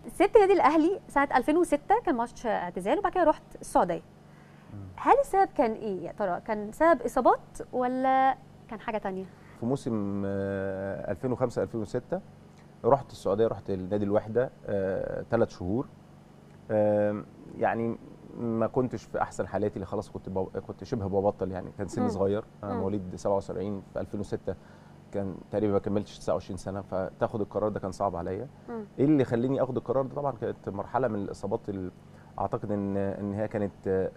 سبت نادي الاهلي سنه 2006 كان ماتش اعتزال وبعد كده رحت السعوديه هل السبب كان ايه يا ترى كان سبب اصابات ولا كان حاجه تانية في موسم آه، 2005 2006 رحت السعوديه رحت النادي الوحده ثلاث شهور آه، يعني ما كنتش في احسن حالاتي اللي خلاص كنت بو... كنت شبه ببطل يعني كان سني مم. صغير انا مم. مواليد 77 في 2006 كان تقريبا ما كملتش 29 سنه فتاخد القرار ده كان صعب عليا مم. ايه اللي خليني اخد القرار ده طبعا كانت مرحله من الاصابات ال... اعتقد ان ان هي كانت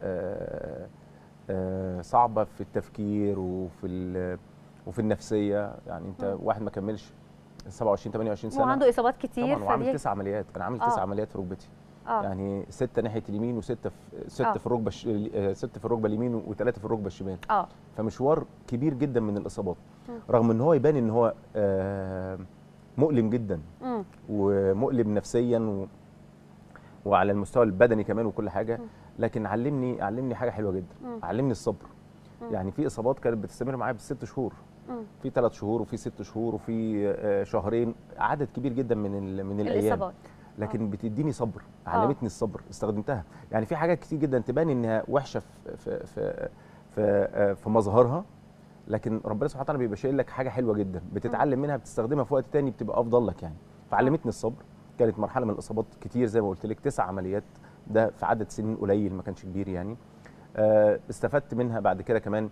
آه، آه، صعبه في التفكير وفي ال... وفي النفسيه يعني انت مم. واحد ما كملش 27 28 سنه وعنده اصابات كتير طبعا وعامل فدي تسع عمليات انا عامل آه. تسع عمليات في ركبتي اه يعني سته ناحيه اليمين وسته في سته آه. في الركبه الش... آه، سته في الركبه اليمين وثلاثه في الركبه الشمال اه فمشوار كبير جدا من الاصابات مم. رغم ان هو يبان ان هو آه، مؤلم جدا مم. ومؤلم نفسيا و... وعلى المستوى البدني كمان وكل حاجه مم. لكن علمني علمني حاجه حلوه جدا مم. علمني الصبر مم. يعني في اصابات كانت بتستمر معايا بالست شهور مم. في ثلاث شهور وفي ست شهور وفي آه، شهرين عدد كبير جدا من ال... من الايام الاصابات لكن بتديني صبر علمتني الصبر استخدمتها يعني في حاجات كتير جدا تبان انها وحشه في في في في, آه، في مظهرها لكن ربنا سبحانه وتعالى بيبقى شايل لك حاجه حلوه جدا بتتعلم منها بتستخدمها في وقت تاني بتبقى افضل لك يعني فعلمتني الصبر كانت مرحله من الاصابات كتير زي ما قلت لك تسع عمليات ده في عدد سنين قليل ما كانش كبير يعني آه، استفدت منها بعد كده كمان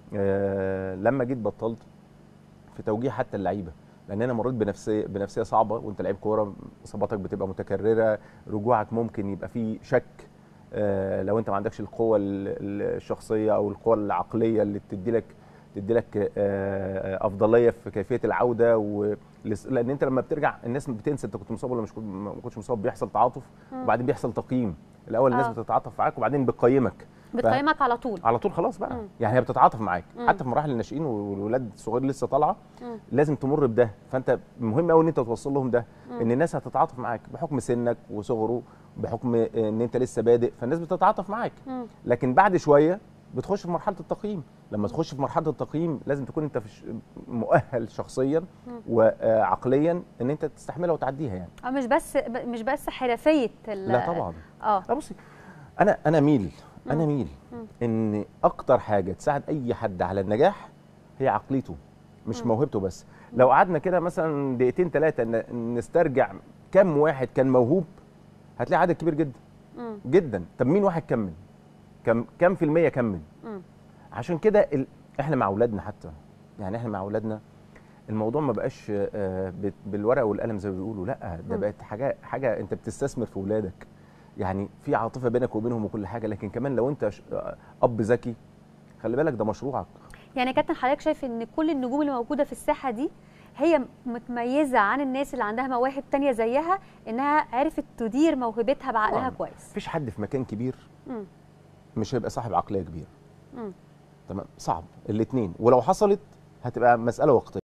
آه، لما جيت بطلت في توجيه حتى اللعيبه لان انا مريت بنفسيه بنفسيه صعبه وانت لعيب كوره اصاباتك بتبقى متكرره رجوعك ممكن يبقى فيه شك آه، لو انت ما عندكش القوه ال- ال- الشخصيه او القوه العقليه اللي بتدي لك تدي لك آه، افضليه في كيفيه العوده و... لس- لان انت لما بترجع الناس بتنسى انت كنت مصاب ولا مش كنت ما كنتش مصاب بيحصل تعاطف مم. وبعدين بيحصل تقييم الاول الناس آه. بتتعاطف معاك وبعدين بتقيمك بتقيمك على طول على طول خلاص بقى مم. يعني هي بتتعاطف معاك مم. حتى في مراحل الناشئين والولاد الصغير لسه طالعه مم. لازم تمر بده فانت مهم قوي ان انت توصل لهم ده مم. ان الناس هتتعاطف معاك بحكم سنك وصغره بحكم ان انت لسه بادئ فالناس بتتعاطف معاك مم. لكن بعد شويه بتخش في مرحله التقييم لما تخش في مرحله التقييم لازم تكون انت في ش- مؤهل شخصيا مم. وعقليا ان انت تستحملها وتعديها يعني اه مش بس ب- مش بس حرفيه ال- لا طبعا اه لا بصي انا انا ميل انا مم. ميل مم. ان اكتر حاجه تساعد اي حد على النجاح هي عقليته مش مم. موهبته بس لو قعدنا كده مثلا دقيقتين ثلاثه نسترجع كم واحد كان موهوب هتلاقي عدد كبير جدا مم. جدا طب مين واحد كمل كم كم في المية كمل مم. عشان كده ال... احنا مع اولادنا حتى يعني احنا مع اولادنا الموضوع ما بقاش آه، بت- بالورقه والقلم زي ما بيقولوا لا ده مم. بقت حاجه حاجه انت بتستثمر في اولادك يعني في عاطفه بينك وبينهم وكل حاجه لكن كمان لو انت ش- آه، اب ذكي خلي بالك ده مشروعك يعني يا كابتن حضرتك شايف ان كل النجوم اللي موجوده في الساحه دي هي متميزه عن الناس اللي عندها مواهب تانية زيها انها عرفت تدير موهبتها بعقلها طبعاً. كويس مفيش حد في مكان كبير مم. مش هيبقى صاحب عقليه كبيره مم. تمام صعب الاثنين ولو حصلت هتبقى مساله وقتيه